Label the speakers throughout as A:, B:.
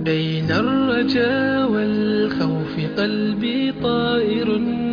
A: بين الرجا والخوف قلبي طائر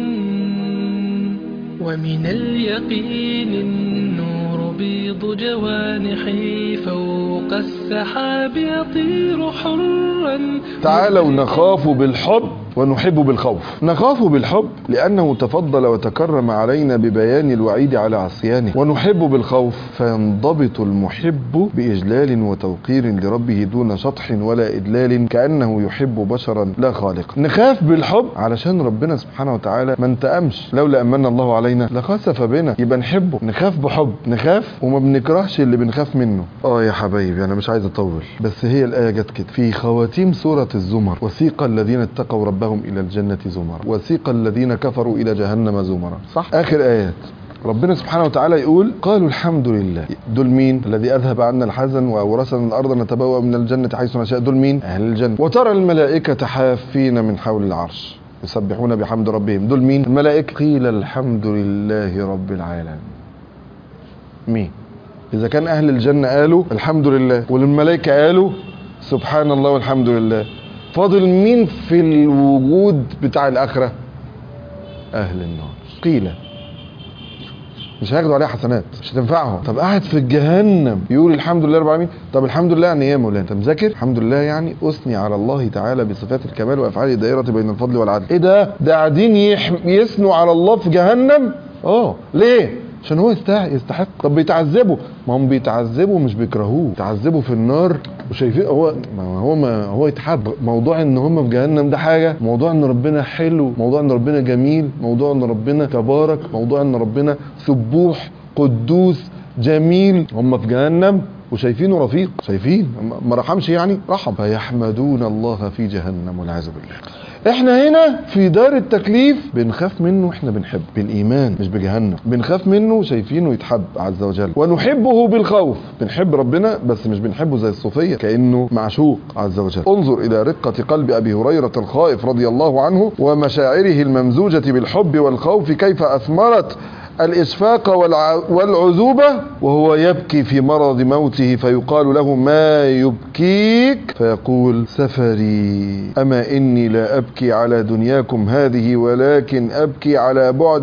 A: ومن اليقين النور بيض جوانحي فوق السحاب يطير حرا
B: تعالوا نخاف بالحب ونحب بالخوف نخاف بالحب لأنه تفضل وتكرم علينا ببيان الوعيد على عصيانه ونحب بالخوف فينضبط المحب بإجلال وتوقير لربه دون شطح ولا إدلال كأنه يحب بشرا لا خالق نخاف بالحب علشان ربنا سبحانه وتعالى ما انتقمش لولا أمن الله علينا لخسف بنا يبقى نحبه نخاف بحب نخاف وما بنكرهش اللي بنخاف منه اه يا حبايبي أنا مش عايز أطول بس هي الآية جت كده في خواتيم سورة الزمر وسيق الذين اتقوا ربهم إلى الجنة زمرا وسيق الذين كفروا إلى جهنم زمرا صح آخر آيات ربنا سبحانه وتعالى يقول قالوا الحمد لله دول مين الذي اذهب عنا الحزن واورثنا الارض نتبوأ من الجنه حيث نشاء دول مين اهل الجنه وترى الملائكه حافين من حول العرش يسبحون بحمد ربهم دول مين الملائكه قيل الحمد لله رب العالمين مين اذا كان اهل الجنه قالوا الحمد لله والملائكه قالوا سبحان الله والحمد لله فاضل مين في الوجود بتاع الاخره اهل النار قيل مش هياخدوا عليها حسنات مش هتنفعهم طب قاعد في جهنم يقول الحمد لله رب العالمين طب الحمد لله يعني ايه يا مولانا انت مذاكر الحمد لله يعني اثني على الله تعالى بصفات الكمال وافعال الدائره بين الفضل والعدل ايه ده ده قاعدين يح... يثنوا على الله في جهنم اه ليه عشان هو يستحق يستحق طب بيتعذبوا ما هم بيتعذبوا مش بيكرهوه بيتعذبوا في النار وشايفين هو ما هو ما هو يتحب موضوع ان هم في جهنم ده حاجه موضوع ان ربنا حلو موضوع ان ربنا جميل موضوع ان ربنا تبارك موضوع ان ربنا سبوح قدوس جميل هم في جهنم وشايفينه رفيق شايفين ما رحمش يعني رحم فيحمدون الله في جهنم والعياذ بالله احنا هنا في دار التكليف بنخاف منه احنا بنحب بالايمان مش بجهنم بنخاف منه شايفينه يتحب عز وجل ونحبه بالخوف بنحب ربنا بس مش بنحبه زي الصوفيه كانه معشوق عز وجل انظر الى رقه قلب ابي هريره الخائف رضي الله عنه ومشاعره الممزوجه بالحب والخوف كيف اثمرت الإشفاق والع- والعذوبة وهو يبكي في مرض موته فيقال له ما يبكيك فيقول سفري أما إني لا أبكي على دنياكم هذه ولكن أبكي على بعد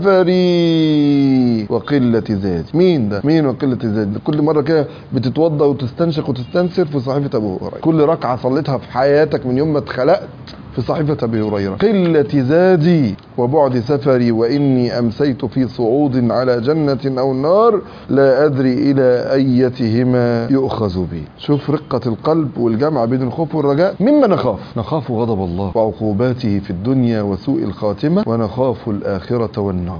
B: سفري وقلة زادي مين ده مين وقلة زادي كل مرة كده بتتوضى وتستنشق وتستنسر في صحيفة أبو هريرة كل ركعة صليتها في حياتك من يوم ما اتخلقت في صحيفة أبي هريرة قلة زادي وبعد سفري وإني أمسيت في صعود على جنة أو نار لا أدري إلى أيتهما يؤخذ بي شوف رقة القلب والجمع بين الخوف والرجاء مما نخاف نخاف غضب الله وعقوباته في الدنيا وسوء الخاتمة ونخاف الآخرة والنار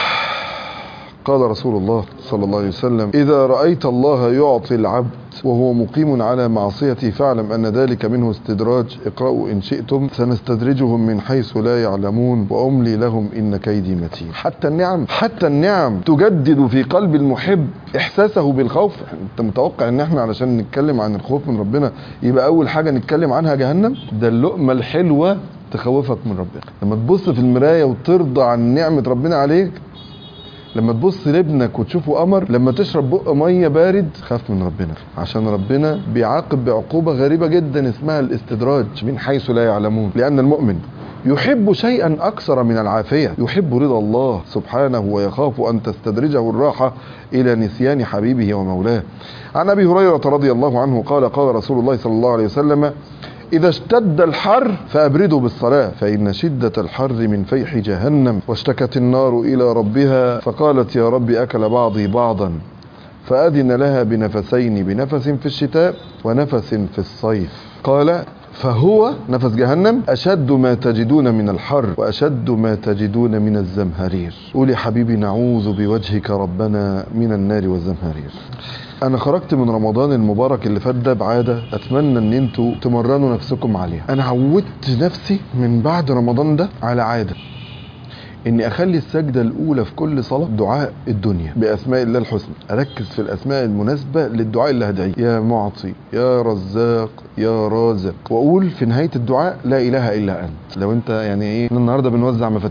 B: قال رسول الله صلى الله عليه وسلم إذا رأيت الله يعطي العبد وهو مقيم على معصيته فاعلم أن ذلك منه استدراج اقرأوا إن شئتم سنستدرجهم من حيث لا يعلمون وأملي لهم إن كيدي متين حتى النعم حتى النعم تجدد في قلب المحب إحساسه بالخوف أنت متوقع أن احنا علشان نتكلم عن الخوف من ربنا يبقى أول حاجة نتكلم عنها جهنم ده اللقمة الحلوة تخوفك من ربنا لما تبص في المراية وترضى عن نعمة ربنا عليك لما تبص لابنك وتشوفه قمر لما تشرب بق ميه بارد خاف من ربنا عشان ربنا بيعاقب بعقوبه غريبه جدا اسمها الاستدراج من حيث لا يعلمون لان المؤمن يحب شيئا اكثر من العافيه يحب رضا الله سبحانه ويخاف ان تستدرجه الراحه الى نسيان حبيبه ومولاه عن ابي هريره رضي الله عنه قال قال رسول الله صلى الله عليه وسلم إذا اشتد الحر فأبردوا بالصلاة فإن شدة الحر من فيح جهنم واشتكت النار إلى ربها فقالت يا رب أكل بعضي بعضا فأذن لها بنفسين بنفس في الشتاء ونفس في الصيف قال فهو نفس جهنم أشد ما تجدون من الحر وأشد ما تجدون من الزمهرير قولي حبيبي نعوذ بوجهك ربنا من النار والزمهرير انا خرجت من رمضان المبارك اللي فات ده بعاده اتمنى ان انتوا تمرنوا نفسكم عليها انا عودت نفسي من بعد رمضان ده على عاده اني اخلي السجده الاولى في كل صلاه دعاء الدنيا باسماء الله الحسنى اركز في الاسماء المناسبه للدعاء اللي هدعيه يا معطي يا رزاق يا رازق واقول في نهايه الدعاء لا اله الا انت لو انت يعني ايه إحنا النهارده بنوزع مفاتيح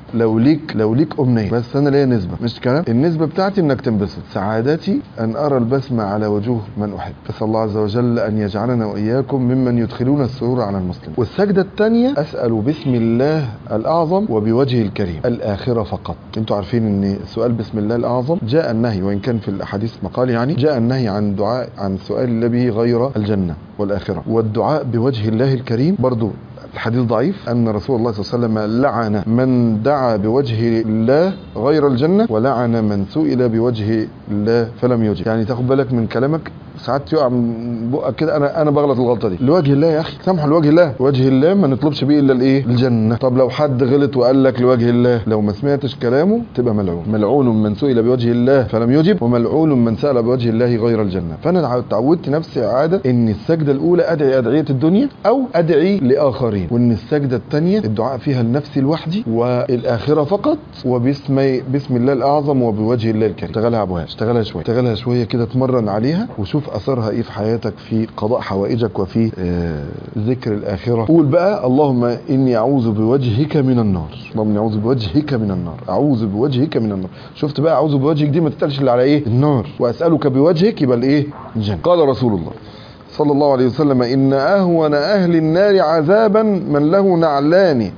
B: لو ليك لو ليك امنيه بس انا ليا نسبه مش كلام النسبه بتاعتي انك تنبسط سعادتي ان ارى البسمه على وجوه من احب فاسال الله عز وجل ان يجعلنا واياكم ممن يدخلون السرور على المسلم والسجده الثانيه اسال بسم الله الاعظم وبوجهه الكريم الاخره فقط انتوا عارفين ان السؤال بسم الله الاعظم جاء النهي وان كان في الاحاديث مقال يعني جاء النهي عن دعاء عن سؤال الله به غير الجنه والاخره والدعاء بوجه الله الكريم برضو الحديث ضعيف أن رسول الله صلى الله عليه وسلم لعن من دعا بوجه الله غير الجنة ولعن من سئل بوجه الله فلم يجب يعني تاخد بالك من كلامك ساعات يقع من بقك كده انا انا بغلط الغلطه دي لوجه الله يا اخي سامحوا لوجه الله لوجه الله ما نطلبش بيه الا الايه الجنه طب لو حد غلط وقال لك لوجه الله لو ما سمعتش كلامه تبقى ملعون ملعون من سئل بوجه الله فلم يجب وملعون من سال بوجه الله غير الجنه فانا تعودت نفسي عاده ان السجده الاولى ادعي ادعيه الدنيا او ادعي لاخرين وان السجده الثانيه الدعاء فيها لنفسي لوحدي والاخره فقط وباسم بسم الله الاعظم وبوجه الله الكريم اشتغلها ابوها اشتغلها شويه اشتغلها شويه كده اتمرن عليها وشوف اثرها ايه في حياتك في قضاء حوائجك وفي آه ذكر الاخره قول بقى اللهم اني اعوذ بوجهك من النار اللهم اني اعوذ بوجهك من النار اعوذ بوجهك من النار شفت بقى اعوذ بوجهك دي ما تتقالش اللي على ايه النار واسالك بوجهك يبقى الايه الجنه قال رسول الله صلى الله عليه وسلم إن أهون أهل النار عذابا من له نعلان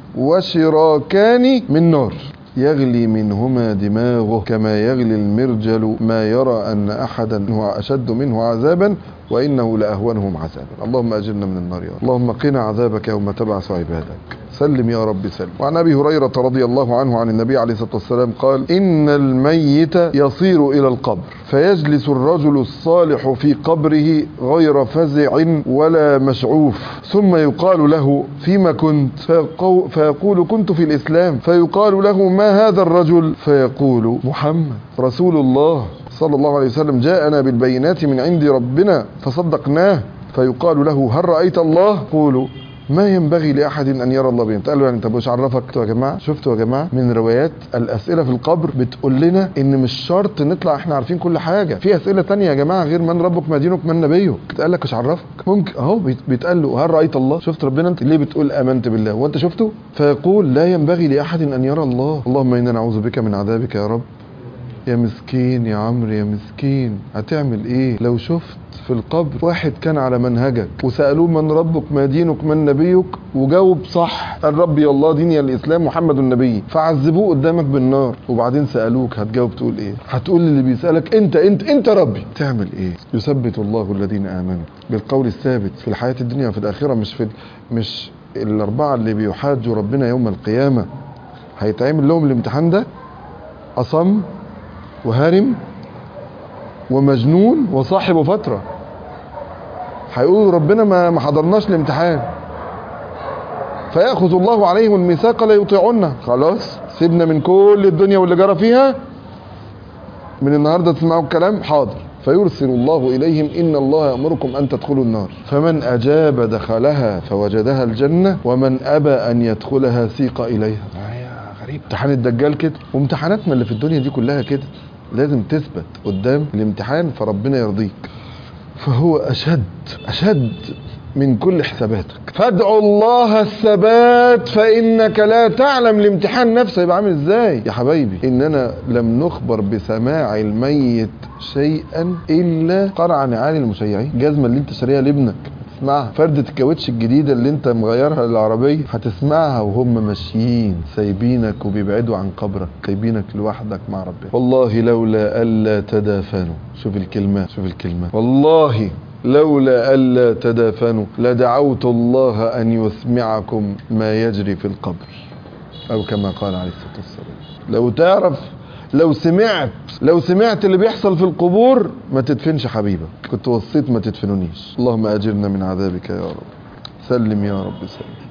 B: وشراكان من نار يغلي منهما دماغه كما يغلي المرجل ما يرى أن أحدا هو أشد منه عذابا وإنه لأهونهم عذابا اللهم أجرنا من النار يا رب اللهم قنا عذابك يوم تبعث عبادك سلم يا رب سلم وعن ابي هريره رضي الله عنه عن النبي عليه الصلاه والسلام قال ان الميت يصير الى القبر فيجلس الرجل الصالح في قبره غير فزع ولا مشعوف ثم يقال له فيما كنت فيقو فيقول كنت في الاسلام فيقال له ما هذا الرجل فيقول محمد رسول الله صلى الله عليه وسلم جاءنا بالبينات من عند ربنا فصدقناه فيقال له هل رايت الله قولوا ما ينبغي لاحد ان يرى الله بهم قالوا يعني انت مش عرفك يا جماعه شفتوا يا جماعه من روايات الاسئله في القبر بتقول لنا ان مش شرط نطلع احنا عارفين كل حاجه في اسئله تانية يا جماعه غير من ربك ما دينك من نبيك قال لك مش عرفك ممكن اهو بيتقال له هل رايت الله شفت ربنا انت ليه بتقول امنت بالله وانت شفته فيقول لا ينبغي لاحد ان يرى الله اللهم انا نعوذ بك من عذابك يا رب يا مسكين يا عمرو يا مسكين هتعمل ايه لو شفت في القبر واحد كان على منهجك وسألوه من ربك ما دينك من نبيك وجاوب صح قال ربي الله ديني الإسلام محمد النبي فعذبوه قدامك بالنار وبعدين سألوك هتجاوب تقول ايه هتقول اللي بيسألك انت انت انت ربي تعمل ايه يثبت الله الذين آمنوا بالقول الثابت في الحياة الدنيا وفي الآخرة مش في مش الأربعة اللي بيحاجوا ربنا يوم القيامة هيتعمل لهم الامتحان ده أصم وهارم ومجنون وصاحب فترة هيقولوا ربنا ما ما حضرناش الامتحان فيأخذ الله عليهم الميثاق لا يطيعنا خلاص سيبنا من كل الدنيا واللي جرى فيها من النهاردة تسمعوا الكلام حاضر فيرسل الله إليهم إن الله يأمركم أن تدخلوا النار فمن أجاب دخلها فوجدها الجنة ومن أبى أن يدخلها سيق إليها غريب امتحان الدجال كده وامتحاناتنا اللي في الدنيا دي كلها كده لازم تثبت قدام الامتحان فربنا يرضيك فهو أشد أشد من كل حساباتك فادعوا الله الثبات فإنك لا تعلم الامتحان نفسه يبقى عامل ازاي يا حبايبي إننا لم نخبر بسماع الميت شيئا إلا قرع نعال المشيعين جزمة اللي انت شاريها لابنك هتسمعها فردة الكاوتش الجديدة اللي انت مغيرها للعربية هتسمعها وهم ماشيين سايبينك وبيبعدوا عن قبرك سايبينك لوحدك مع ربنا والله لولا ألا تدافنوا شوف الكلمة شوف الكلمة والله لولا ألا تدافنوا لدعوت الله أن يسمعكم ما يجري في القبر أو كما قال عليه الصلاة والسلام لو تعرف لو سمعت لو سمعت اللي بيحصل في القبور ما تدفنش حبيبك كنت وصيت ما تدفنونيش اللهم اجرنا من عذابك يا رب سلم يا رب سلم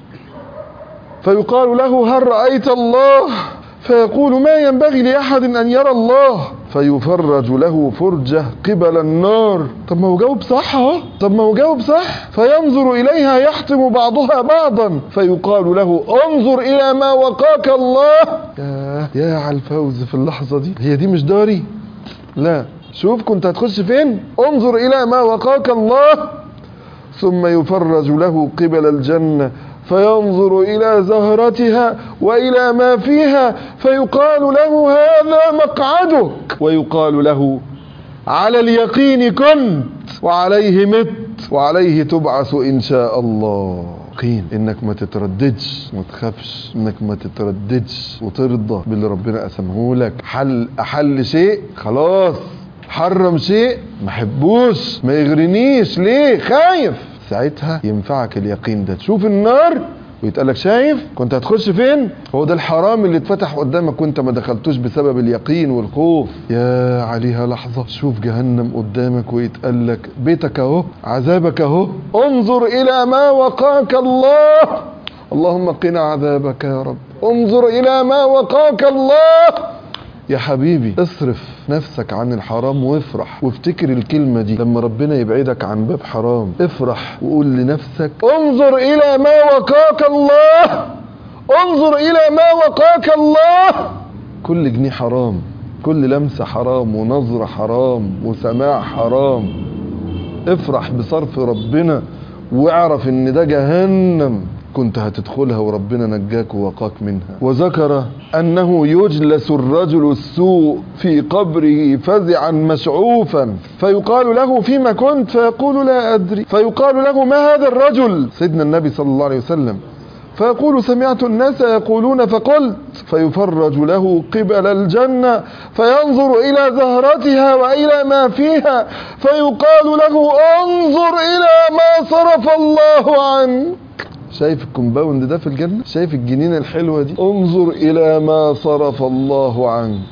B: فيقال له هل رأيت الله فيقول ما ينبغي لأحد أن يرى الله فيفرج له فرجة قبل النار طب ما هو جاوب صح اهو طب ما هو جاوب صح فينظر إليها يحطم بعضها بعضا فيقال له انظر إلى ما وقاك الله يا يا على الفوز في اللحظة دي هي دي مش داري لا شوف كنت هتخش فين انظر إلى ما وقاك الله ثم يفرج له قبل الجنة فينظر إلى زهرتها وإلى ما فيها فيقال له هذا مقعدك ويقال له على اليقين كنت وعليه مت وعليه تبعث إن شاء الله يقين انك ما تترددش ما تخافش انك ما تترددش وترضى باللي ربنا قسمه لك حل احل شيء خلاص حرم شيء ما حبوش ما يغرنيش ليه خايف ساعتها ينفعك اليقين ده تشوف النار ويتقال لك شايف كنت هتخش فين هو ده الحرام اللي اتفتح قدامك وانت ما دخلتوش بسبب اليقين والخوف يا عليها لحظة شوف جهنم قدامك ويتقال لك بيتك اهو عذابك اهو انظر الى ما وقاك الله اللهم قنا عذابك يا رب انظر الى ما وقاك الله يا حبيبي اصرف نفسك عن الحرام وافرح وافتكر الكلمة دي لما ربنا يبعدك عن باب حرام افرح وقول لنفسك انظر الى ما وقاك الله انظر الى ما وقاك الله كل جنيه حرام كل لمسة حرام ونظرة حرام وسماع حرام افرح بصرف ربنا واعرف ان ده جهنم كنت هتدخلها وربنا نجاك ووقاك منها وذكر أنه يجلس الرجل السوء في قبره فزعا مشعوفا فيقال له فيما كنت فيقول لا أدري فيقال له ما هذا الرجل سيدنا النبي صلى الله عليه وسلم فيقول سمعت الناس يقولون فقلت فيفرج له قبل الجنة فينظر إلى زهرتها وإلى ما فيها فيقال له انظر إلى ما صرف الله عنك شايف الكومباوند ده في الجنة شايف الجنينة الحلوة دي انظر الى ما صرف الله عنك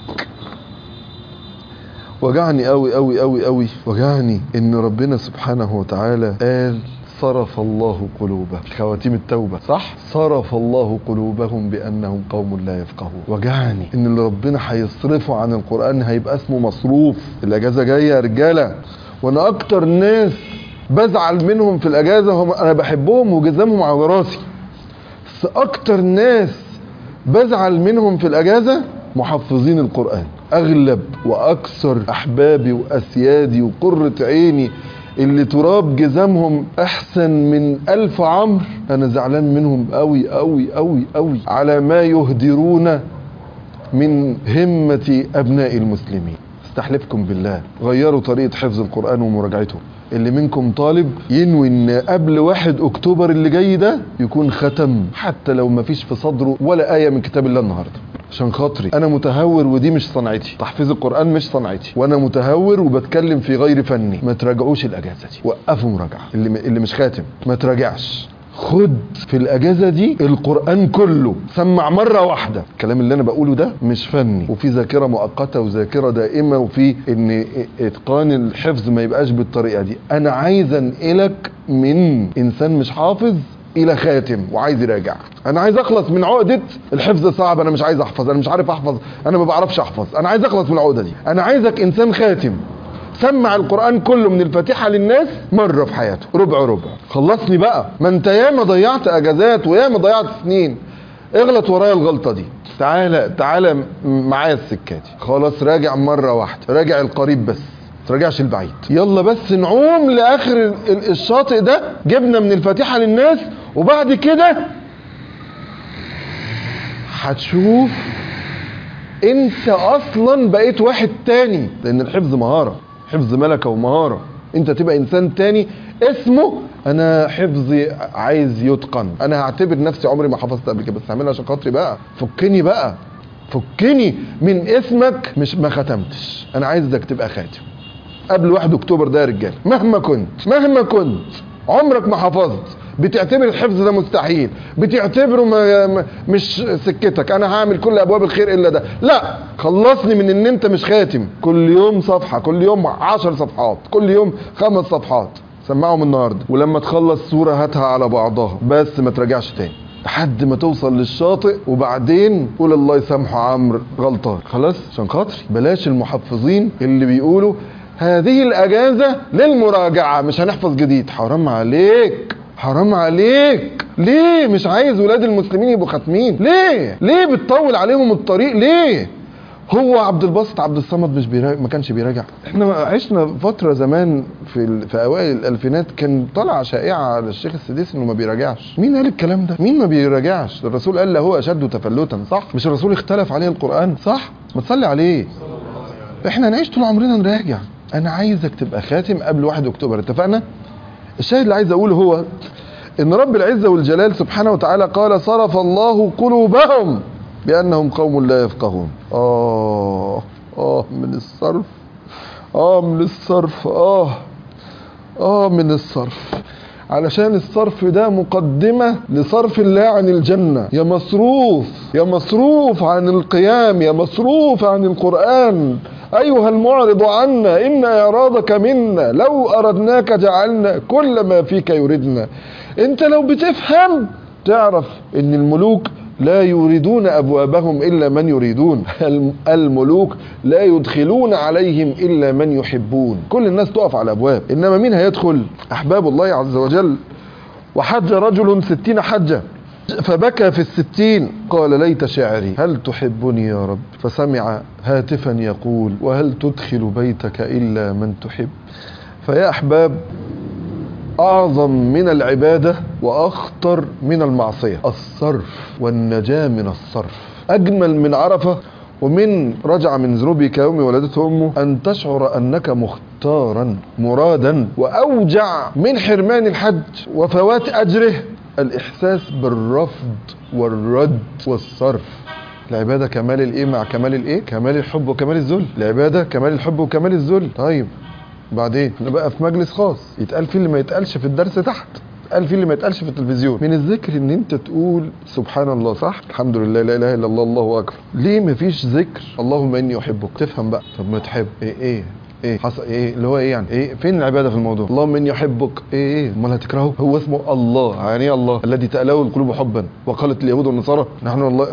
B: وجعني قوي قوي قوي قوي وجعني ان ربنا سبحانه وتعالى قال صرف الله قلوبهم خواتيم التوبة صح صرف الله قلوبهم بأنهم قوم لا يفقهون وجعني ان اللي ربنا هيصرفه عن القرآن هيبقى اسمه مصروف الاجازة جاية يا رجالة وانا اكتر ناس بزعل منهم في الاجازه هم انا بحبهم وجزامهم على راسي بس اكتر ناس بزعل منهم في الاجازه محفظين القران اغلب واكثر احبابي واسيادي وقره عيني اللي تراب جزامهم احسن من الف عمر انا زعلان منهم قوي قوي قوي قوي على ما يهدرون من همه ابناء المسلمين استحلفكم بالله غيروا طريقه حفظ القران ومراجعته اللي منكم طالب ينوي ان قبل واحد اكتوبر اللي جاي ده يكون ختم حتى لو ما فيش في صدره ولا آية من كتاب الله النهاردة عشان خاطري انا متهور ودي مش صنعتي تحفيظ القرآن مش صنعتي وانا متهور وبتكلم في غير فني ما تراجعوش الاجازة دي وقفوا مراجعة اللي, اللي مش خاتم ما تراجعش خد في الاجازه دي القران كله سمع مره واحده الكلام اللي انا بقوله ده مش فني وفي ذاكره مؤقته وذاكره دائمه وفي ان اتقان الحفظ ما يبقاش بالطريقه دي انا عايز انقلك من انسان مش حافظ الى خاتم وعايز يراجع انا عايز اخلص من عقده الحفظ صعب انا مش عايز احفظ انا مش عارف احفظ انا ما بعرفش احفظ انا عايز اخلص من العقده دي انا عايزك انسان خاتم سمع القرآن كله من الفاتحة للناس مرة في حياته ربع ربع خلصني بقى ما انت ياما ضيعت اجازات وياما ضيعت سنين اغلط ورايا الغلطة دي تعالى تعالى معايا السكة دي خلاص راجع مرة واحدة راجع القريب بس تراجعش البعيد يلا بس نعوم لاخر الشاطئ ده جبنا من الفاتحة للناس وبعد كده هتشوف انت اصلا بقيت واحد تاني لان الحفظ مهارة حفظ ملكة ومهارة انت تبقى انسان تاني اسمه انا حفظي عايز يتقن انا هعتبر نفسي عمري ما حفظت قبل كده بس هعملها عشان خاطري بقى فكني بقى فكني من اسمك مش ما ختمتش انا عايزك تبقى خاتم قبل 1 اكتوبر ده يا رجاله مهما كنت مهما كنت عمرك ما حفظت بتعتبر الحفظ ده مستحيل بتعتبره ما مش سكتك انا هعمل كل ابواب الخير الا ده لا خلصني من ان انت مش خاتم كل يوم صفحه كل يوم عشر صفحات كل يوم خمس صفحات سمعهم النهارده ولما تخلص سوره هاتها على بعضها بس ما تراجعش تاني لحد ما توصل للشاطئ وبعدين قول الله يسامحه عمرو غلطان خلاص عشان خاطري بلاش المحفظين اللي بيقولوا هذه الاجازه للمراجعه مش هنحفظ جديد حرام عليك حرام عليك ليه مش عايز ولاد المسلمين يبقوا ختمين ليه ليه بتطول عليهم الطريق ليه هو عبد الباسط عبد الصمد مش بيراجع ما كانش بيراجع احنا عشنا فتره زمان في ال... في اوائل الالفينات كان طالعه شائعه على الشيخ السديس انه ما بيراجعش مين قال الكلام ده مين ما بيراجعش الرسول قال له هو اشد تفلتا صح مش الرسول اختلف عليه القران صح ما تصلي عليه احنا هنعيش طول عمرنا نراجع انا عايزك تبقى خاتم قبل 1 اكتوبر اتفقنا الشاهد اللي عايز اقوله هو ان رب العزه والجلال سبحانه وتعالى قال صرف الله قلوبهم بانهم قوم لا يفقهون اه اه من الصرف اه من الصرف اه اه من الصرف علشان الصرف ده مقدمة لصرف الله عن الجنة يا مصروف يا مصروف عن القيام يا مصروف عن القرآن أيها المعرض عنا إن إعراضك منا لو أردناك جعلنا كل ما فيك يردنا أنت لو بتفهم تعرف إن الملوك لا يريدون أبوابهم إلا من يريدون الملوك لا يدخلون عليهم إلا من يحبون كل الناس تقف على الأبواب إنما مين هيدخل أحباب الله عز وجل وحج رجل ستين حجة فبكى في الستين قال ليت شعري هل تحبني يا رب فسمع هاتفا يقول وهل تدخل بيتك إلا من تحب فيا أحباب أعظم من العبادة وأخطر من المعصية الصرف والنجاة من الصرف أجمل من عرفة ومن رجع من ذنوبه كيوم ولدته أمه أن تشعر أنك مختارا مرادا وأوجع من حرمان الحج وفوات أجره الإحساس بالرفض والرد والصرف العبادة كمال الإيه مع كمال الإيه كمال الحب وكمال الذل العبادة كمال الحب وكمال الذل طيب بعدين نبقى في مجلس خاص يتقال فيه اللي ما يتقالش في الدرس تحت قال فيه اللي ما يتقالش في التلفزيون من الذكر ان انت تقول سبحان الله صح الحمد لله لا اله الا الله الله اكبر ليه ما فيش ذكر اللهم اني احبك تفهم بقى طب ما تحب ايه ايه ايه حصل ايه اللي هو ايه يعني ايه فين العباده في الموضوع اللهم اني احبك ايه ايه امال هتكرهه هو اسمه الله يعني ايه الله الذي تألوه القلوب حبا وقالت اليهود والنصارى نحن والله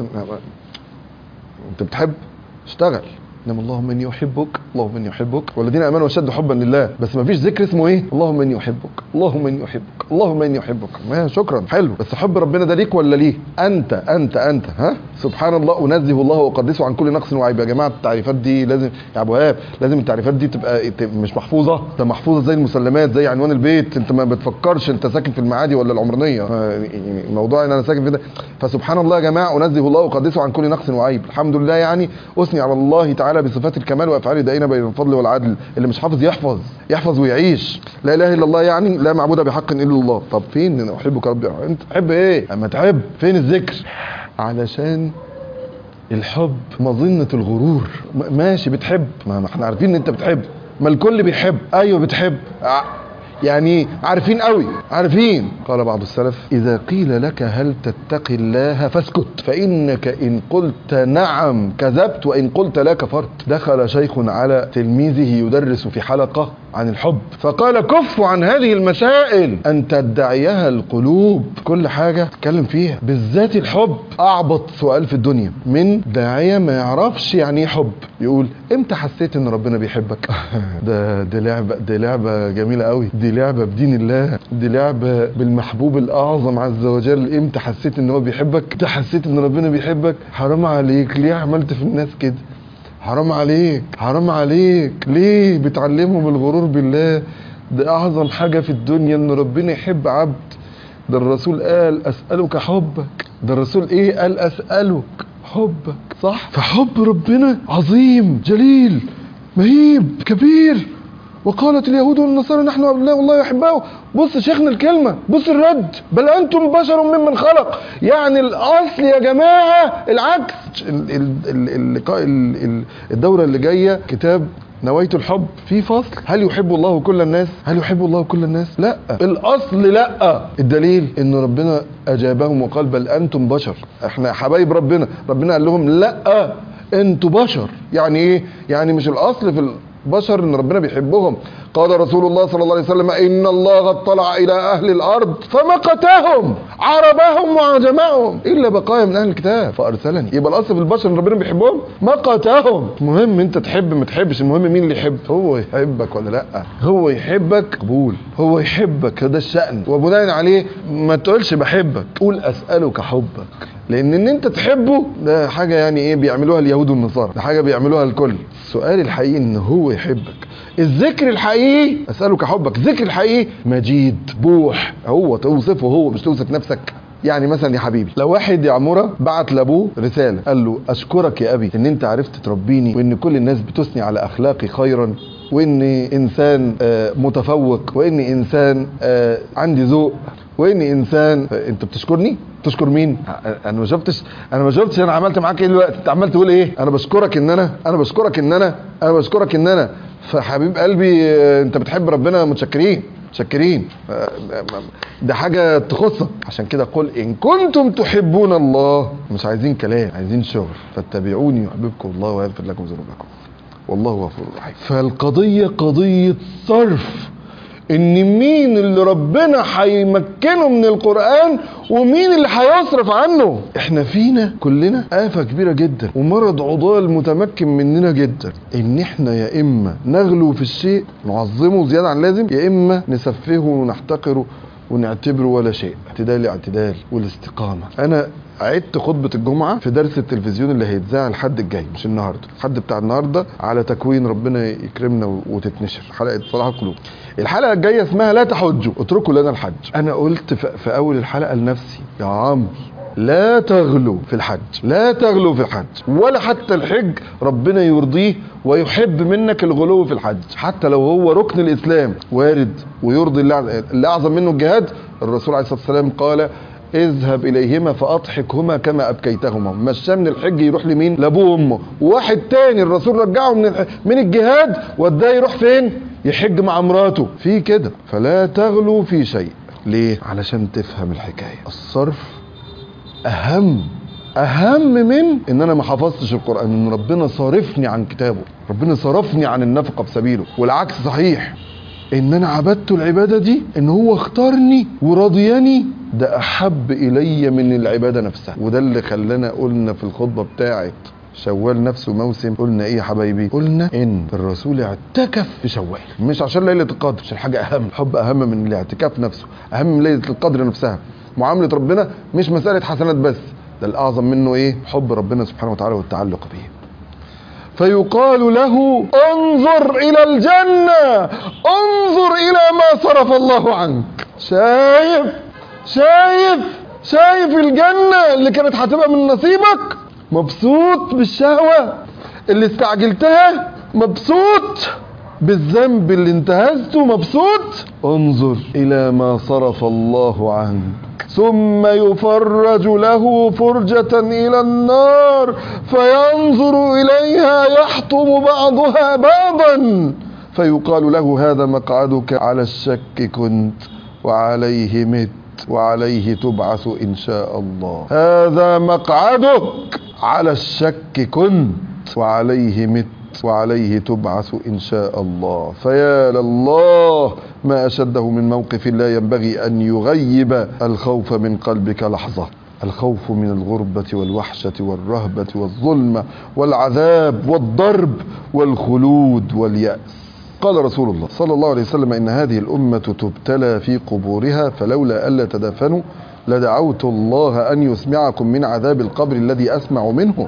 B: انت بتحب اشتغل انما اللهم اني احبك اللهم اني احبك والذين امنوا اشد حبا لله بس ما فيش ذكر اسمه ايه اللهم اني احبك اللهم اني احبك اللهم اني احبك ما شكرا حلو بس حب ربنا ده ليك ولا ليه انت انت انت ها سبحان الله انزه الله واقدسه عن كل نقص وعيب يا جماعه التعريفات دي لازم يا ابو وهاب لازم التعريفات دي تبقى مش محفوظه ده محفوظه زي المسلمات زي عنوان البيت انت ما بتفكرش انت ساكن في المعادي ولا العمرانيه يعني موضوع ان انا ساكن في ده فسبحان الله يا جماعه انزه الله واقدسه عن كل نقص وعيب الحمد لله يعني اثني على الله تعالى بصفات الكمال وافعاله دائما بين الفضل والعدل اللي مش حافظ يحفظ يحفظ ويعيش لا اله الا الله يعني لا معبود بحق الا الله طب فين انا احبك ربي انت تحب ايه اما تحب فين الذكر علشان الحب مظنة الغرور ماشي بتحب ما احنا عارفين ان انت بتحب ما الكل بيحب ايوه بتحب يعني عارفين قوي عارفين قال بعض السلف إذا قيل لك هل تتقي الله فاسكت فإنك إن قلت نعم كذبت وإن قلت لا كفرت دخل شيخ على تلميذه يدرس في حلقة عن الحب فقال كف عن هذه المسائل أن تدعيها القلوب كل حاجة تتكلم فيها بالذات الحب أعبط سؤال في الدنيا من داعية ما يعرفش يعني ايه حب يقول امتى حسيت ان ربنا بيحبك ده دي لعبة دي لعبة جميلة قوي دي لعبة بدين الله دي لعبة بالمحبوب الأعظم عز وجل امتى حسيت ان هو بيحبك امتى حسيت ان ربنا بيحبك حرام عليك ليه عملت في الناس كده حرام عليك حرام عليك ليه بتعلمهم الغرور بالله ده اعظم حاجة في الدنيا ان ربنا يحب عبد ده الرسول قال اسألك حبك ده الرسول ايه قال اسألك حبك صح فحب ربنا عظيم جليل مهيب كبير وقالت اليهود والنصارى نحن ابناء الله يحبه بص شيخنا الكلمه بص الرد بل انتم بشر ممن خلق يعني الاصل يا جماعه العكس اللقاء الدوره اللي جايه كتاب نويت الحب في فصل هل يحب الله كل الناس هل يحب الله كل الناس لا الاصل لا الدليل ان ربنا اجابهم وقال بل انتم بشر احنا حبايب ربنا ربنا قال لهم لا انتوا بشر يعني ايه يعني مش الاصل في بشر ان ربنا بيحبهم قال رسول الله صلى الله عليه وسلم ان الله اطلع الى اهل الارض فمقتهم عربهم وعجمهم الا بقايا من اهل الكتاب فارسلني يبقى الاصل في البشر ان ربنا بيحبهم مقتهم المهم انت تحب ما تحبش المهم مين اللي يحب هو يحبك ولا لا هو يحبك قبول هو يحبك ده الشأن وبناء عليه ما تقولش بحبك قول اسالك حبك لان ان انت تحبه ده حاجه يعني ايه بيعملوها اليهود والنصارى ده حاجه بيعملوها الكل السؤال الحقيقي ان هو يحبك الذكر الحقيقي اسالك حبك الذكر الحقيقي مجيد بوح هو توصفه هو مش توصف نفسك يعني مثلا يا حبيبي لو واحد يا عموره بعت لابوه رساله قال له اشكرك يا ابي ان انت عرفت تربيني وان كل الناس بتثني على اخلاقي خيرا واني انسان آه، متفوق واني انسان آه، عندي ذوق واني انسان آه، انت بتشكرني تشكر مين آه، انا ما شفتش انا ما شفتش انا عملت معاك ايه دلوقتي انت عمال تقول ايه انا بشكرك ان انا انا بشكرك ان انا انا بشكرك ان انا فحبيب قلبي آه، انت بتحب ربنا متشكرين متشكرين آه، ده حاجه تخصك عشان كده قل ان كنتم تحبون الله مش عايزين كلام عايزين شغل فاتبعوني يحببكم الله ويغفر لكم ذنوبكم والله غفور رحيم فالقضيه قضيه صرف ان مين اللي ربنا هيمكنه من القرآن ومين اللي هيصرف عنه احنا فينا كلنا آفة كبيرة جدا ومرض عضال متمكن مننا جدا ان احنا يا اما نغلو في الشيء نعظمه زيادة عن اللازم يا اما نسفهه ونحتقره ونعتبره ولا شيء اعتدال اعتدال والاستقامة انا عدت خطبة الجمعة في درس التلفزيون اللي هيتذاع الحد الجاي مش النهاردة الحد بتاع النهاردة على تكوين ربنا يكرمنا وتتنشر حلقة صلاح القلوب الحلقة الجاية اسمها لا تحجوا اتركوا لنا الحج انا قلت في في اول الحلقة لنفسي يا عمرو لا تغلو في الحج لا تغلو في الحج ولا حتى الحج ربنا يرضيه ويحب منك الغلو في الحج حتى لو هو ركن الاسلام وارد ويرضي الله اللي اعظم منه الجهاد الرسول عليه الصلاه والسلام قال اذهب اليهما فاضحكهما كما ابكيتهما مشاه من الحج يروح لمين لابوه وامه وواحد تاني الرسول رجعه من الح- من الجهاد وداه يروح فين يحج مع مراته في كده فلا تغلو في شيء ليه علشان تفهم الحكايه الصرف اهم اهم من ان انا ما حفظتش القران ان ربنا صارفني عن كتابه ربنا صرفني عن النفقه في سبيله والعكس صحيح ان انا عبدت العباده دي ان هو اختارني ورضياني ده احب الي من العباده نفسها وده اللي خلانا قلنا في الخطبه بتاعت شوال نفسه موسم قلنا ايه يا حبايبي قلنا ان الرسول اعتكف في شوال مش عشان ليله القدر عشان حاجه اهم الحب اهم من الاعتكاف نفسه اهم من ليله القدر نفسها معامله ربنا مش مساله حسنات بس ده الاعظم منه ايه حب ربنا سبحانه وتعالى والتعلق به فيقال له انظر الى الجنة انظر الى ما صرف الله عنك شايف شايف شايف الجنة اللي كانت هتبقى من نصيبك مبسوط بالشهوة اللي استعجلتها مبسوط بالذنب اللي انتهزته مبسوط انظر الى ما صرف الله عنك ثم يفرج له فرجة إلى النار فينظر إليها يحطم بعضها بعضا فيقال له هذا مقعدك على الشك كنت وعليه مت وعليه تبعث إن شاء الله هذا مقعدك على الشك كنت وعليه مت وعليه تبعث إن شاء الله فيا لله ما أشده من موقف لا ينبغي أن يغيب الخوف من قلبك لحظة الخوف من الغربة والوحشة والرهبة والظلمة والعذاب والضرب والخلود واليأس قال رسول الله صلى الله عليه وسلم إن هذه الأمة تبتلى في قبورها فلولا ألا تدافنوا لدعوت الله أن يسمعكم من عذاب القبر الذي أسمع منه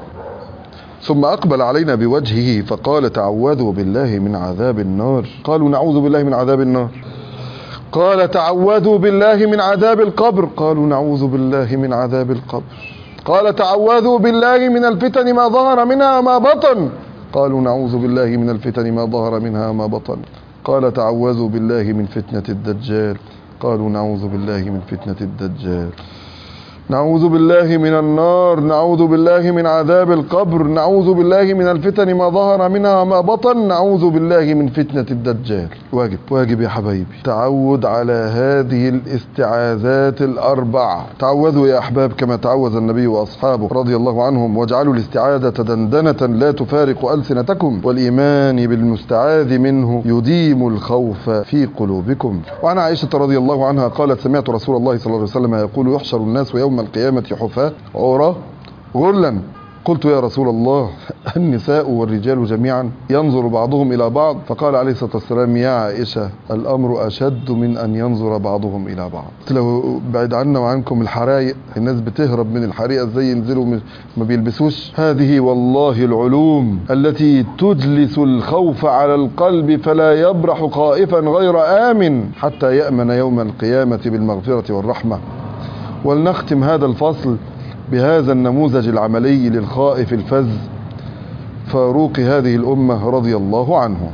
B: ثم أقبل علينا بوجهه فقال تعوذوا بالله من عذاب النار قالوا نعوذ بالله من عذاب النار قال تعوذوا بالله من عذاب القبر قالوا نعوذ بالله من عذاب القبر قال تعوذوا بالله من الفتن ما ظهر منها ما بطن قالوا نعوذ بالله من الفتن ما ظهر منها ما بطن قال تعوذوا بالله من فتنة الدجال قالوا نعوذ بالله من فتنة الدجال نعوذ بالله من النار نعوذ بالله من عذاب القبر نعوذ بالله من الفتن ما ظهر منها ما بطن نعوذ بالله من فتنة الدجال واجب واجب يا حبايبي تعود على هذه الاستعاذات الأربع تعوذوا يا أحباب كما تعوذ النبي وأصحابه رضي الله عنهم واجعلوا الاستعاذة دندنة لا تفارق ألسنتكم والإيمان بالمستعاذ منه يديم الخوف في قلوبكم وعن عائشة رضي الله عنها قالت سمعت رسول الله صلى الله عليه وسلم يقول يحشر الناس يوم القيامة حفاة عراة غرلا قلت يا رسول الله النساء والرجال جميعا ينظر بعضهم إلى بعض فقال عليه الصلاة والسلام يا عائشة الأمر أشد من أن ينظر بعضهم إلى بعض قلت له بعد عنا وعنكم الحرايق الناس بتهرب من الحريقة ازاي ينزلوا من- ما بيلبسوش هذه والله العلوم التي تجلس الخوف على القلب فلا يبرح خائفا غير آمن حتى يأمن يوم القيامة بالمغفرة والرحمة ولنختم هذا الفصل بهذا النموذج العملي للخائف الفز فاروق هذه الأمة رضي الله عنه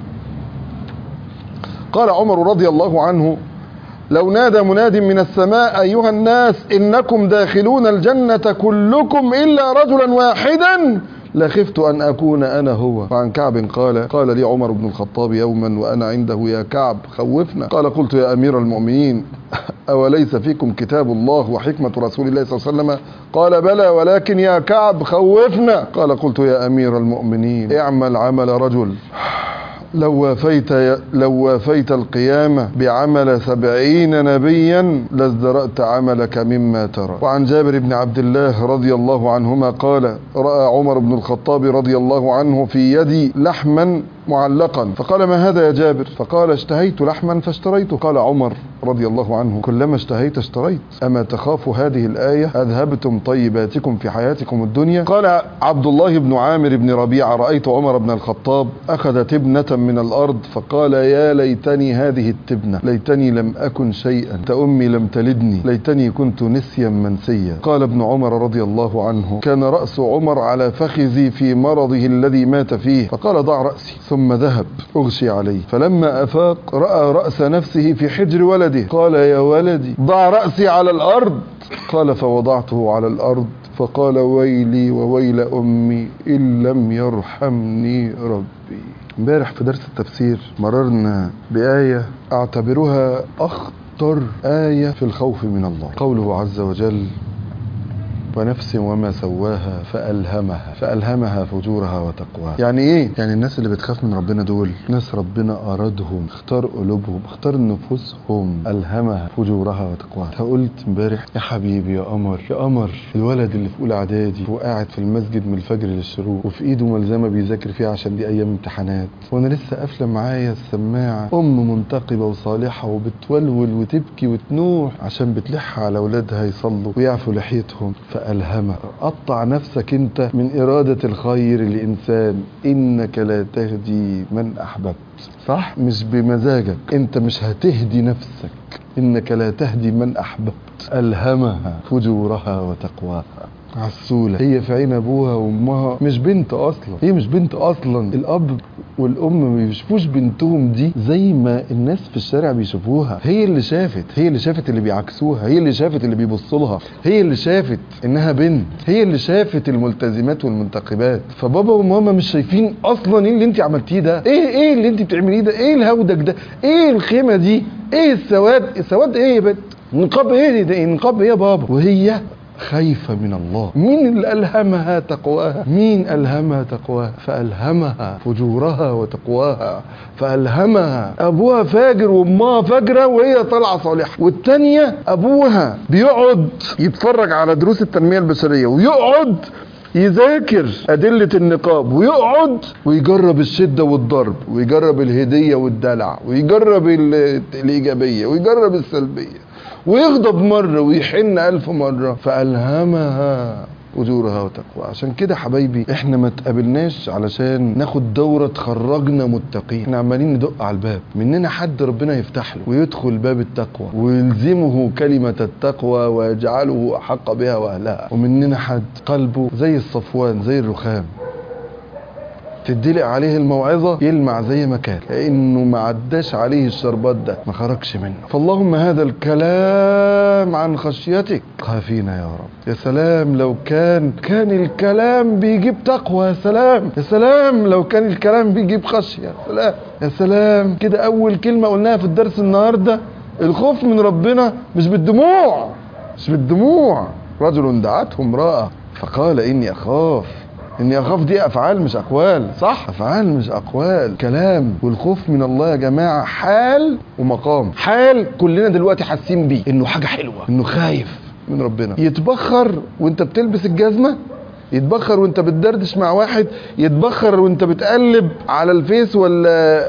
B: قال عمر رضي الله عنه لو نادى مناد من السماء أيها الناس إنكم داخلون الجنة كلكم إلا رجلا واحدا لخفت أن أكون أنا هو وعن كعب قال قال لي عمر بن الخطاب يوما وأنا عنده يا كعب خوفنا قال قلت يا أمير المؤمنين أوليس فيكم كتاب الله وحكمة رسول الله صلى الله عليه وسلم قال بلى ولكن يا كعب خوفنا قال قلت يا أمير المؤمنين اعمل عمل رجل لو وافيت لو وافيت القيامة بعمل سبعين نبيا لازدرأت عملك مما ترى وعن جابر بن عبد الله رضي الله عنهما قال رأى عمر بن الخطاب رضي الله عنه في يدي لحما معلقا فقال ما هذا يا جابر فقال اشتهيت لحما فاشتريته قال عمر رضي الله عنه كلما اشتهيت اشتريت أما تخاف هذه الآية أذهبتم طيباتكم في حياتكم الدنيا قال عبد الله بن عامر بن ربيعة رأيت عمر بن الخطاب أخذ تبنة من الأرض فقال يا ليتني هذه التبنة ليتني لم أكن شيئا تأمي لم تلدني ليتني كنت نسيا منسيا قال ابن عمر رضي الله عنه كان رأس عمر على فخذي في مرضه الذي مات فيه فقال ضع رأسي ثم ذهب أغشي عليه فلما أفاق رأى رأس نفسه في حجر ولده قال يا ولدي ضع رأسي على الأرض قال فوضعته على الأرض فقال ويلي وويل أمي إن لم يرحمني ربي امبارح في درس التفسير مررنا بآية أعتبرها أخطر آية في الخوف من الله قوله عز وجل ونفس وما سواها فألهمها فألهمها فجورها وتقواها يعني ايه يعني الناس اللي بتخاف من ربنا دول ناس ربنا أرادهم اختار قلوبهم اختار نفوسهم ألهمها فجورها وتقواها قلت امبارح يا حبيبي يا قمر يا قمر الولد اللي في اولى اعدادي وقاعد في المسجد من الفجر للشروق وفي ايده ملزمه بيذاكر فيها عشان دي ايام امتحانات وانا لسه قافله معايا السماعه ام منتقبه وصالحه وبتولول وتبكي وتنوح عشان بتلح على اولادها يصلوا ويعفوا لحيتهم فالهمها قطع نفسك انت من اراده الخير لانسان انك لا تهدي من احببت صح مش بمزاجك انت مش هتهدي نفسك انك لا تهدي من احببت الهمها فجورها وتقواها عسولة هي في عين ابوها وامها مش بنت اصلا هي مش بنت اصلا الاب والام ما بيشوفوش بنتهم دي زي ما الناس في الشارع بيشوفوها هي اللي شافت هي اللي شافت اللي بيعكسوها هي اللي شافت اللي بيبصوا لها هي اللي شافت انها بنت هي اللي شافت الملتزمات والمنتقبات فبابا وماما مش شايفين اصلا ايه اللي انت عملتيه ده ايه ايه اللي انت بتعمليه ده ايه الهودج ده ايه الخيمه دي ايه السواد السواد ايه يا بنت نقاب ايه ده إيه نقاب ايه يا بابا وهي خايفة من الله مين اللي ألهمها تقواها مين ألهمها تقواها فألهمها فجورها وتقواها فألهمها أبوها فاجر وأمها فاجرة وهي طالعة صالحة والتانية أبوها بيقعد يتفرج على دروس التنمية البشرية ويقعد يذاكر أدلة النقاب ويقعد ويجرب الشدة والضرب ويجرب الهدية والدلع ويجرب ال- الإيجابية ويجرب السلبية ويغضب مرة ويحن ألف مرة فألهمها أجورها وتقوى عشان كده حبايبي احنا ما تقابلناش علشان ناخد دورة تخرجنا متقين احنا عمالين ندق على الباب مننا حد ربنا يفتح له ويدخل باب التقوى ويلزمه كلمة التقوى ويجعله أحق بها وأهلها ومننا حد قلبه زي الصفوان زي الرخام تدلق عليه الموعظة يلمع زي ما كان لأنه ما عداش عليه الشربات ده ما خرجش منه فاللهم هذا الكلام عن خشيتك خافينا يا رب يا سلام لو كان كان الكلام بيجيب تقوى يا سلام يا سلام لو كان الكلام بيجيب خشية يا سلام يا سلام كده أول كلمة قلناها في الدرس النهاردة الخوف من ربنا مش بالدموع مش بالدموع رجل دعته امرأة فقال إني أخاف اني اخاف دي افعال مش اقوال صح افعال مش اقوال كلام والخوف من الله يا جماعه حال ومقام حال كلنا دلوقتي حاسين بيه انه حاجه حلوه انه خايف من ربنا يتبخر وانت بتلبس الجزمه يتبخر وانت بتدردش مع واحد يتبخر وانت بتقلب على الفيس ولا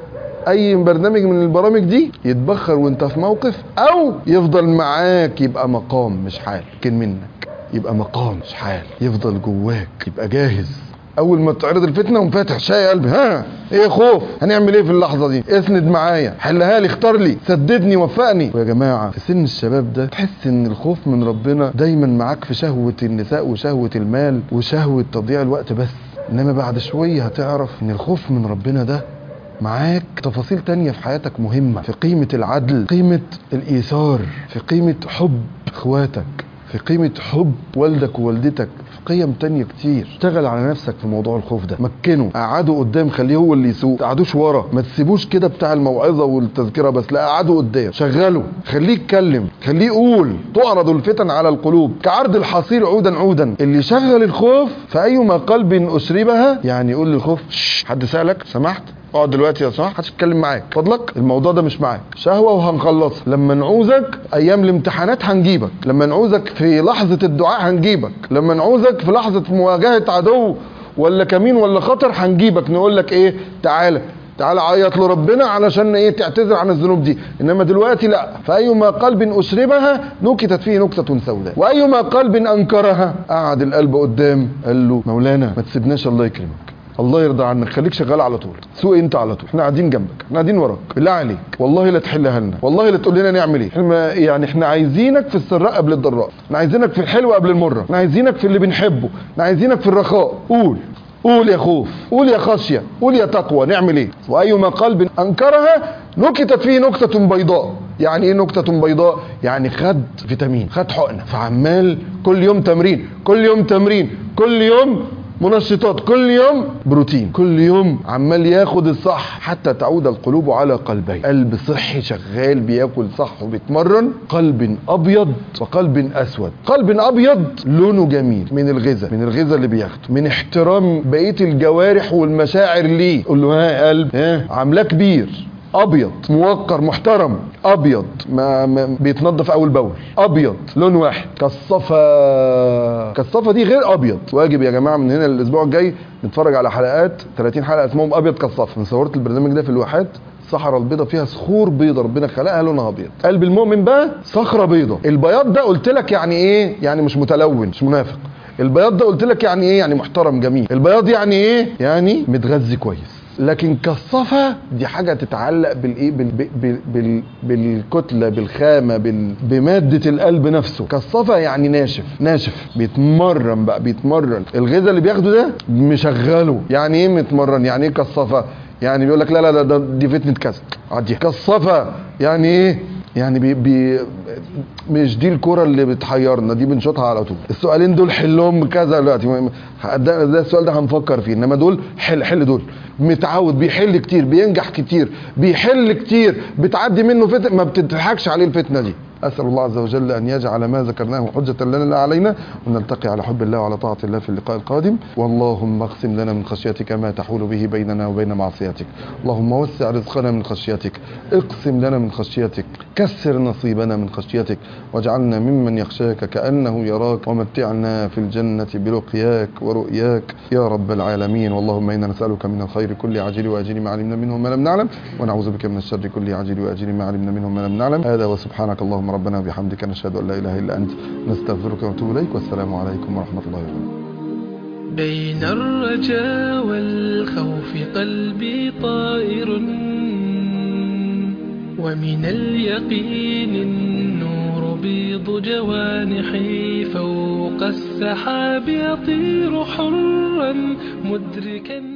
B: اي برنامج من البرامج دي يتبخر وانت في موقف او يفضل معاك يبقى مقام مش حال كن منك يبقى مقام مش حال يفضل جواك يبقى جاهز اول ما تعرض الفتنه قوم فاتح شاي قلبي ها ايه خوف هنعمل ايه في اللحظه دي اسند معايا حلها لي اختار لي سددني وفقني ويا جماعه في سن الشباب ده تحس ان الخوف من ربنا دايما معاك في شهوه النساء وشهوه المال وشهوه تضييع الوقت بس انما بعد شويه هتعرف ان الخوف من ربنا ده معاك تفاصيل تانية في حياتك مهمة في قيمة العدل قيمة الإيثار في قيمة حب إخواتك في قيمة حب والدك ووالدتك في قيم تانية كتير اشتغل على نفسك في موضوع الخوف ده مكنه قعده قدام خليه هو اللي يسوق تقعدوش ورا ما تسيبوش كده بتاع الموعظة والتذكرة بس لا قعده قدام شغله خليه يتكلم خليه يقول تعرض الفتن على القلوب كعرض الحصير عودا عودا اللي يشغل الخوف فأيما قلب أشربها يعني يقول للخوف "شش، حد سألك سمحت اقعد دلوقتي يا صاحبي محدش يتكلم معاك فضلك الموضوع ده مش معاك شهوه وهنخلصها لما نعوزك ايام الامتحانات هنجيبك لما نعوزك في لحظه الدعاء هنجيبك لما نعوزك في لحظه مواجهه عدو ولا كمين ولا خطر هنجيبك نقول لك ايه تعالى تعالى عيط لربنا علشان ايه تعتذر عن الذنوب دي انما دلوقتي لا فايما قلب اشربها نكتت فيه نكته سوداء وايما قلب انكرها قعد القلب قدام قال له مولانا ما تسيبناش الله يكرمك الله يرضى عنك خليك شغال على طول سوق انت على طول احنا قاعدين جنبك احنا قاعدين وراك بالله عليك والله لا تحلها لنا والله لا تقول لنا نعمل ايه احنا ما- يعني احنا عايزينك في السراء قبل الضراء احنا عايزينك في الحلو قبل المره احنا عايزينك في اللي بنحبه احنا عايزينك في الرخاء قول قول يا خوف قول يا خشيه قول يا تقوى نعمل ايه وايما قلب انكرها نكتت فيه نكته بيضاء يعني ايه نكته بيضاء يعني خد فيتامين خد حقنه فعمال كل يوم تمرين كل يوم تمرين كل يوم منشطات كل يوم بروتين كل يوم عمال ياخد الصح حتى تعود القلوب على قلبين قلب صحي شغال بياكل صح وبيتمرن قلب ابيض وقلب اسود قلب ابيض لونه جميل من الغذاء من الغذاء اللي بياخده من احترام بقيه الجوارح والمشاعر ليه قول له ها يا قلب ها عاملاه كبير ابيض موقر محترم ابيض ما, ما بيتنضف اول باول ابيض لون واحد كالصفا كالصفا دي غير ابيض واجب يا جماعه من هنا الاسبوع الجاي نتفرج على حلقات 30 حلقه اسمهم ابيض كالصفا انا صورت البرنامج ده في الواحات الصحراء البيضاء فيها صخور بيضاء ربنا خلقها لونها ابيض قلب المؤمن بقى صخره بيضاء البياض ده قلت لك يعني ايه يعني مش متلون مش منافق البياض ده قلت لك يعني ايه يعني محترم جميل البياض يعني ايه يعني متغذي كويس لكن كالصفا دي حاجه تتعلق بالايه بال بال بال بالكتله بالخامه بال بماده القلب نفسه كالصفا يعني ناشف ناشف بيتمرن بقى بيتمرن الغذاء اللي بياخده ده مشغله يعني ايه متمرن يعني ايه كالصفا يعني بيقول لك لا لا لا ده دي فتنه كذا عديها كالصفا يعني ايه يعني بي بي مش دي الكرة اللي بتحيرنا دي بنشوطها على طول السؤالين دول حلهم كذا دلوقتي ده, ده السؤال ده هنفكر فيه انما دول حل حل دول متعود بيحل كتير بينجح كتير بيحل كتير بتعدي منه فتن ما بتضحكش عليه الفتنه دي اسال الله عز وجل ان يجعل ما ذكرناه حجه لنا لا علينا ونلتقي على حب الله وعلى طاعه الله في اللقاء القادم واللهم اقسم لنا من خشيتك ما تحول به بيننا وبين معصيتك اللهم وسع رزقنا من خشيتك اقسم لنا من خشيتك كسر نصيبنا من خشيتك واجعلنا ممن يخشاك كانه يراك ومتعنا في الجنه بلقياك ورؤياك يا رب العالمين واللهم انا نسالك من الخير كل عاجل واجل ما علمنا منه ما لم نعلم ونعوذ بك من الشر كل عاجل واجل ما علمنا منه ما لم نعلم هذا وسبحانك اللهم ربنا وبحمدك نشهد ان لا اله الا انت نستغفرك ونتوب اليك والسلام عليكم ورحمه الله وبركاته
A: بين الرجاء والخوف قلبي طائر ومن اليقين النور بيض جوانحي فوق السحاب يطير حرا مدركا